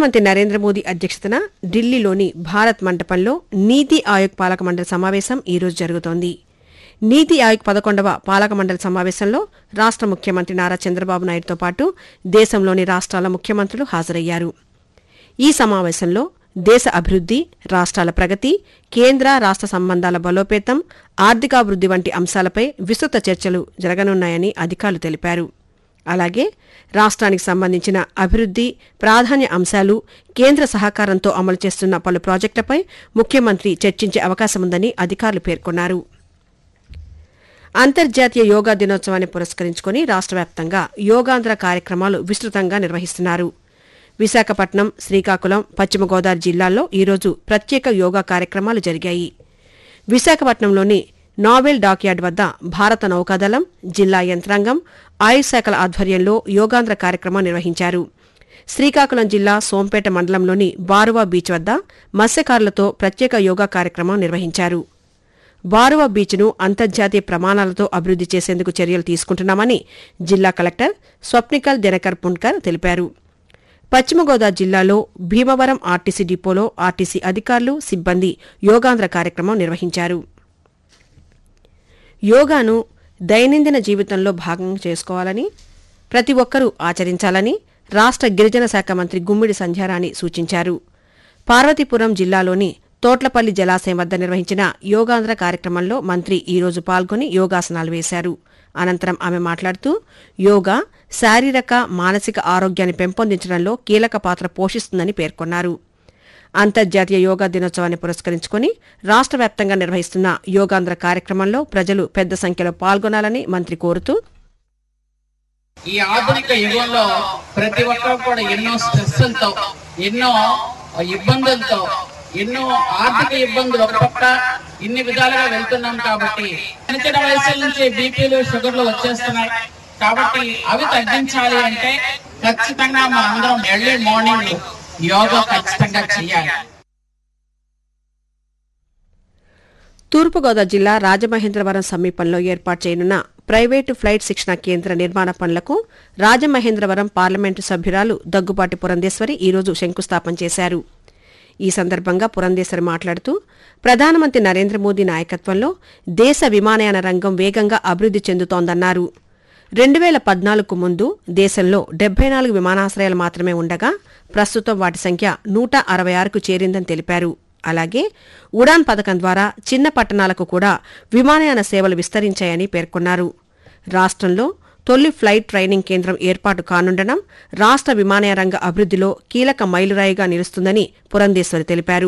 ప్రధానమంత్రి నరేంద్ర మోదీ అధ్యక్షతన ఢిల్లీలోని భారత్ మంటపంలో నీతి ఆయోగ్ పాలక మండలి సమావేశం ఈరోజు జరుగుతోంది నీతి ఆయోగ్ పదకొండవ పాలక మండలి సమావేశంలో రాష్ట ముఖ్యమంత్రి నారా చంద్రబాబు నాయుడుతో పాటు దేశంలోని రాష్ట్రాల ముఖ్యమంత్రులు హాజరయ్యారు ఈ సమావేశంలో దేశ అభివృద్ది రాష్ట్రాల ప్రగతి కేంద్ర రాష్ట్ర సంబంధాల బలోపేతం ఆర్థికాభివృద్ది వంటి అంశాలపై విస్తృత చర్చలు జరగనున్నాయని అధికారులు తెలిపారు అలాగే రాష్ట్రానికి సంబంధించిన అభివృద్ది ప్రాధాన్య అంశాలు కేంద్ర సహకారంతో అమలు చేస్తున్న పలు ప్రాజెక్టులపై ముఖ్యమంత్రి చర్చించే అవకాశముందని అధికారులు పేర్కొన్నారు అంతర్జాతీయ యోగా దినోత్సవాన్ని పురస్కరించుకుని రాష్ట్ర వ్యాప్తంగా యోగాంధ్ర కార్యక్రమాలు విస్తృతంగా నిర్వహిస్తున్నారు విశాఖపట్నం శ్రీకాకుళం పశ్చిమ గోదావరి జిల్లాల్లో ఈరోజు ప్రత్యేక యోగా కార్యక్రమాలు జరిగాయి విశాఖపట్నంలోని నావెల్ డాక్యార్డ్ వద్ద భారత నౌకాదళం జిల్లా యంత్రాంగం ఆయుష్ శాఖల ఆధ్వర్యంలో యోగాంధ్ర కార్యక్రమం నిర్వహించారు శ్రీకాకుళం జిల్లా సోంపేట మండలంలోని బారువా బీచ్ వద్ద మత్స్యకారులతో ప్రత్యేక యోగా కార్యక్రమం నిర్వహించారు బారువా బీచ్ను అంతర్జాతీయ ప్రమాణాలతో అభివృద్ది చేసేందుకు చర్యలు తీసుకుంటున్నామని జిల్లా కలెక్టర్ స్వప్నికల్ దినకర్ పుణ్కర్ తెలిపారు పశ్చిమ గోదావరి జిల్లాలో భీమవరం ఆర్టీసీ డిపోలో ఆర్టీసీ అధికారులు సిబ్బంది యోగాంధ్ర కార్యక్రమం నిర్వహించారు యోగాను దైనందిన జీవితంలో భాగం చేసుకోవాలని ప్రతి ఒక్కరూ ఆచరించాలని రాష్ట్ర గిరిజన శాఖ మంత్రి గుమ్మిడి సంధ్యారాణి సూచించారు పార్వతీపురం జిల్లాలోని తోట్లపల్లి జలాశయం వద్ద నిర్వహించిన యోగాంధ్ర కార్యక్రమంలో మంత్రి ఈరోజు పాల్గొని యోగాసనాలు వేశారు అనంతరం ఆమె మాట్లాడుతూ యోగా శారీరక మానసిక ఆరోగ్యాన్ని పెంపొందించడంలో కీలక పాత్ర పోషిస్తుందని పేర్కొన్నారు అంతర్జాతీయ యోగా దినోత్సవాన్ని పురస్కరించుకుని రాష్ట్ర వ్యాప్తంగా నిర్వహిస్తున్న యోగాంధ్ర కార్యక్రమంలో ప్రజలు పెద్ద సంఖ్యలో పాల్గొనాలని మంత్రి కోరుతూ ఈ ఆధునిక యుగంలో ప్రతి ఒక్కరు కూడా ఎన్నో స్ట్రెస్లతో ఎన్నో ఇబ్బందులతో ఎన్నో ఆర్థిక ఇబ్బందులు ఒక పక్క ఇన్ని విధాలుగా వెళ్తున్నాం కాబట్టి చిన్న చిన్న వయసుల నుంచి బీపీలు షుగర్లు వచ్చేస్తున్నాయి కాబట్టి అవి తగ్గించాలి అంటే ఖచ్చితంగా మనం అందరం ఎర్లీ మార్నింగ్ యోగా ఖచ్చితంగా చేయాలి తూర్పుగోదావరి జిల్లా రాజమహేంద్రవరం సమీపంలో ఏర్పాటు చేయనున్న ప్రైవేటు ఫ్లైట్ శిక్షణ కేంద్ర నిర్మాణ పనులకు రాజమహేంద్రవరం పార్లమెంటు సభ్యురాలు దగ్గుపాటి పురంధేశ్వరి ఈరోజు శంకుస్థాపన చేశారు ఈ సందర్భంగా పురంధేశ్వరి మాట్లాడుతూ ప్రధానమంత్రి నరేంద్ర మోదీ నాయకత్వంలో దేశ విమానయాన రంగం వేగంగా అభివృద్ది చెందుతోందన్నారు రెండు వేల పద్నాలుగుకు ముందు దేశంలో డెబ్బై నాలుగు విమానాశ్రయాలు మాత్రమే ఉండగా ప్రస్తుతం వాటి సంఖ్య నూట అరవై ఆరుకు చేరిందని తెలిపారు అలాగే ఉడాన్ పథకం ద్వారా చిన్న పట్టణాలకు కూడా విమానయాన సేవలు విస్తరించాయని పేర్కొన్నారు రాష్ట్రంలో తొలి ఫ్లైట్ ట్రైనింగ్ కేంద్రం ఏర్పాటు కానుండడం రాష్ట్ర విమానయాన రంగ అభివృద్దిలో కీలక మైలురాయిగా నిలుస్తుందని పురంధేశ్వరి తెలిపారు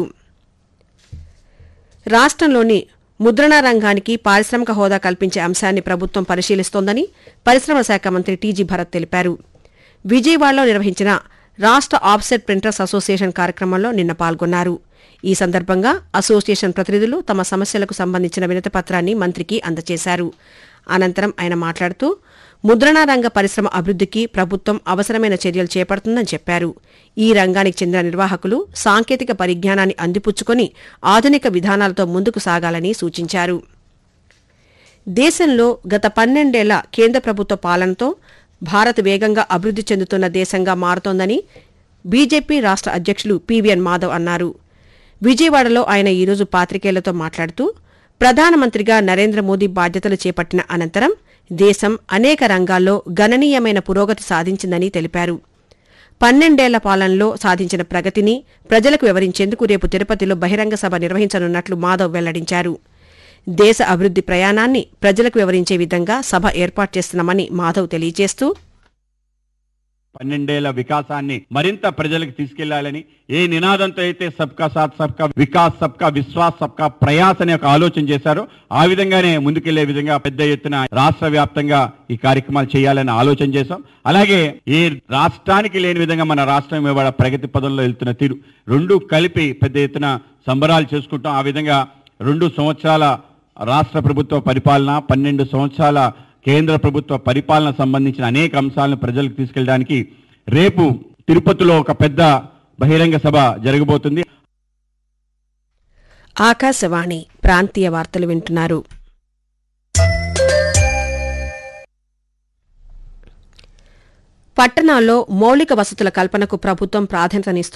రాష్ట్రంలోని ముద్రణ రంగానికి పారిశ్రామిక హోదా కల్పించే అంశాన్ని ప్రభుత్వం పరిశీలిస్తోందని పరిశ్రమల శాఖ మంత్రి టీజీ భరత్ తెలిపారు విజయవాడలో నిర్వహించిన రాష్ట్ర ఆఫ్సెట్ ప్రింటర్స్ అసోసియేషన్ కార్యక్రమంలో నిన్న పాల్గొన్నారు ఈ సందర్భంగా అసోసియేషన్ ప్రతినిధులు తమ సమస్యలకు సంబంధించిన వినతి పత్రాన్ని మంత్రికి అందజేశారు అనంతరం ఆయన మాట్లాడుతూ ముద్రణా రంగ పరిశ్రమ అభివృద్దికి ప్రభుత్వం అవసరమైన చర్యలు చేపడుతుందని చెప్పారు ఈ రంగానికి చెందిన నిర్వాహకులు సాంకేతిక పరిజ్ఞానాన్ని అందిపుచ్చుకొని ఆధునిక విధానాలతో ముందుకు సాగాలని సూచించారు దేశంలో గత పన్నెండేళ్ల కేంద్ర ప్రభుత్వ పాలనతో భారత్ వేగంగా అభివృద్ది చెందుతున్న దేశంగా మారుతోందని బీజేపీ రాష్ట్ర అధ్యక్షులు పీవీఎన్ మాధవ్ అన్నారు విజయవాడలో ఆయన ఈరోజు పాత్రికేయులతో మాట్లాడుతూ ప్రధానమంత్రిగా నరేంద్ర మోదీ బాధ్యతలు చేపట్టిన అనంతరం దేశం అనేక రంగాల్లో గణనీయమైన పురోగతి సాధించిందని తెలిపారు పన్నెండేళ్ల పాలనలో సాధించిన ప్రగతిని ప్రజలకు వివరించేందుకు రేపు తిరుపతిలో బహిరంగ సభ నిర్వహించనున్నట్లు మాధవ్ వెల్లడించారు దేశ అభివృద్ది ప్రయాణాన్ని ప్రజలకు వివరించే విధంగా సభ ఏర్పాటు చేస్తున్నామని మాధవ్ తెలియజేస్తూ పన్నెండేళ్ల వికాసాన్ని మరింత ప్రజలకు తీసుకెళ్లాలని ఏ నినాదంతో అయితే సబ్కా సాత్ సబ్కా వికాస్ సబ్కా విశ్వాస్ సబ్కా ప్రయాస్ అనే ఒక ఆలోచన చేశారో ఆ విధంగానే ముందుకెళ్లే విధంగా పెద్ద ఎత్తున రాష్ట్ర వ్యాప్తంగా ఈ కార్యక్రమాలు చేయాలని ఆలోచన చేశాం అలాగే ఏ రాష్ట్రానికి లేని విధంగా మన రాష్ట్రం ఇవాళ ప్రగతి పదంలో వెళ్తున్న తీరు రెండు కలిపి పెద్ద ఎత్తున సంబరాలు చేసుకుంటాం ఆ విధంగా రెండు సంవత్సరాల రాష్ట్ర ప్రభుత్వ పరిపాలన పన్నెండు సంవత్సరాల కేంద్ర ప్రభుత్వ పరిపాలన సంబంధించిన అనేక అంశాలను ప్రజలకు తీసుకెళ్ళడానికి రేపు తిరుపతిలో ఒక పెద్ద బహిరంగ సభ జరగబోతుంది ఆకాశవాణి ప్రాంతీయ వార్తలు వింటున్నారు పట్టణాల్లో మౌలిక వసతుల కల్పనకు ప్రభుత్వం ప్రాధాన్యతనిస్తోంది